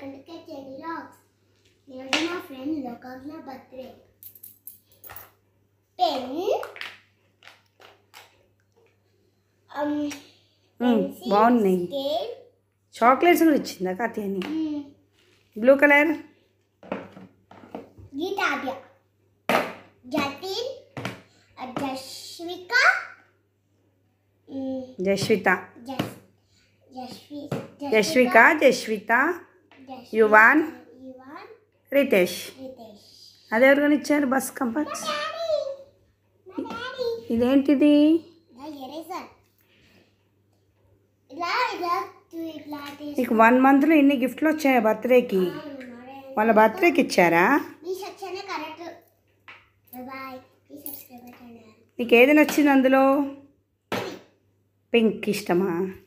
అందుకే చెడి రాక్స్ ఈరోజు మా ఫ్రెండ్ లోకాగ్న బర్త్డే పెన్ మ్మ్, బాగున్నాయి చాక్లెట్స్ కూడా ఇచ్చిందా కాతి అని బ్లూ కలర్ గీతాద్య జతిన్ జస్విక మ్, జస్విత జస్ జస్వి జస్విక జస్విత జస్విక, యువాన్ యువాన్ రితేష్ రితేష్ అది ఎవరికైనా ఇచ్చారు బస్ కంపాస్ డాడీ మా డాడీ ఇదేంటిది నా ఎరేజర్ ఇలా ఇలా తు- ఇట్లా తీసి నీకు వన్ మంత్లో ఇన్ని గిఫ్ట్లు వచ్చాయి బర్త్డేకి వాళ్ళ బర్త్డేకి ఇచ్చారా మీ సెక్షనే correct boy please subscribe channel నీకు ఏది నచ్చింది అందులో పింక్ ఇష్టమా